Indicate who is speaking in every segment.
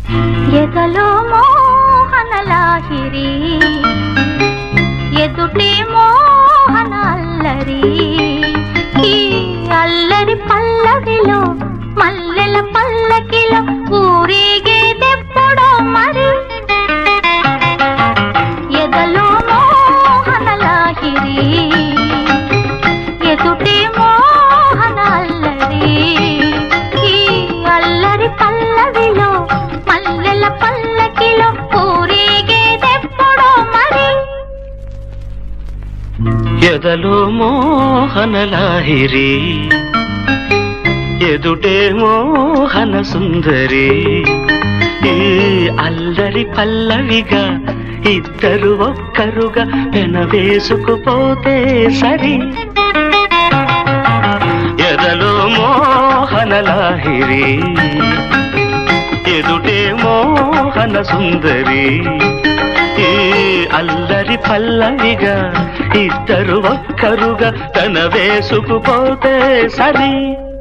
Speaker 1: ఎదలో మోహన లాహిరి ఎదుటే మోహన అల్లరి ఈ అల్లరి పల్లవిలో మల్లెల పల్లకిలో ఊరేగేదెప్పుడో మరి ఎదలో మోహన లాహిరి ఎదుటే మోహన అల్లరి ఈ అల్లరి పల్లవిలో మల్లెల పల్లకిలో ఊరేగేదెప్పుడో మరి
Speaker 2: ఎదలో మోహన లాహిరి ఎదుటే మోహన సుందరి ఈ అల్లరి పల్లవిగా ఇద్దరు ఒక్కరుగా పెనవేసుకుపోతే సరి ఎదలో మోహన లాహిరి ఎదుటే మోహన సుందరి ఈ అల్లరి పల్లవిగా ఇద్దరు ఒక్కరుగా తన వేసుకుపోతే సరి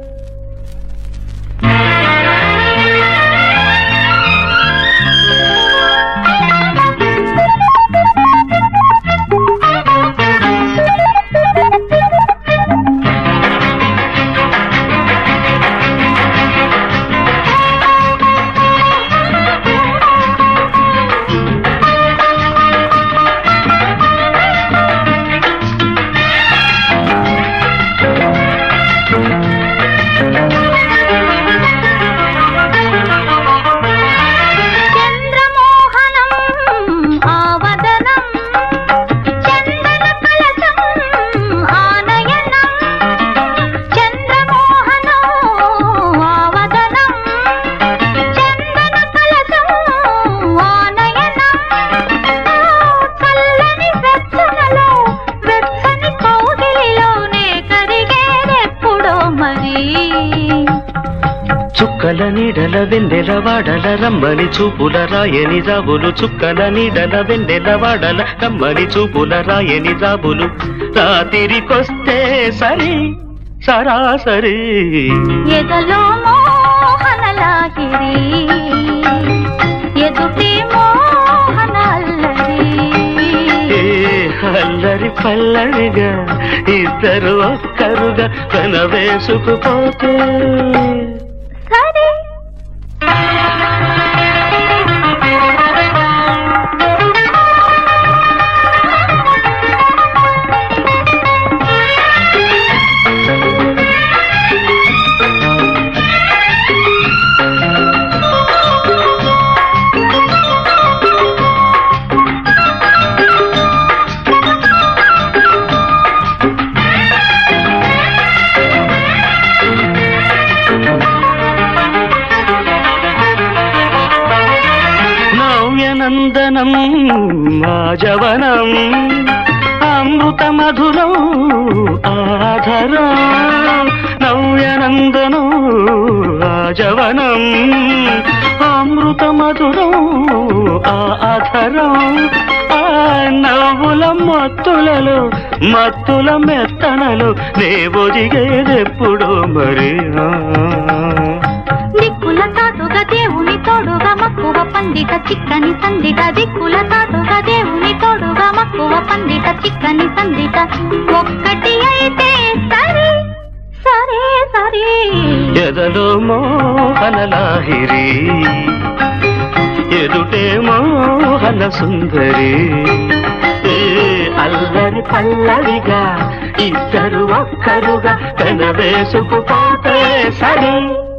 Speaker 1: చంద్రమోహనం ఆవదనం చందన కలశం ఆనయనం చంద్రమోహనం ఆవదనం చందన కలశం ఆనయనం చల్లని వెచ్చనలో వెచ్చని కౌగిలిలోనే కరిగేదెప్పుడో మరి
Speaker 2: చుక్కల నీడల వెన్నెల వాడల రమ్మని చూపుల రాయని జాబులు చుక్కల నీడల వెన్నెల వాడల రమ్మని చూపుల రాయని జాబులు రాత్రికొస్తే సరి సరాసరి
Speaker 1: ఎదలో మోహన లాగిరి ఎదుటే మోహన అల్లరి
Speaker 2: ఏ అల్లరి పల్లవిగా ఇద్దరు ఒక్కరుగా తన వేసుకుపోతే
Speaker 1: సరే
Speaker 2: నవ్యనందనం ఆజవనం అమృత మధురం ఆధరం నవ్యనందనం ఆజవనం అమృత మధురం ఆధరం ఆ నవ్వుల మత్తులలో మత్తుల మెత్తనలు నే ఒదిగేదెప్పుడు మరి ఆ.
Speaker 1: దిక్కుల తాటుగా దేవుని తోడుగా మక్కువ పండిట చిక్కని సందిట దిక్కుల తాటుగా దేవుని తోడుగా మక్కువ పండిట చిక్కని సందిట ఒక్కటి అయితే సరే సరే సరే
Speaker 2: ఎదలో మోహన లాహిరి ఎదుటే మోహన సుందరి ఏ అల్లరి పల్లవిగా ఇద్దరు ఒక్కరుగా తన వేసుకుపోతే సరి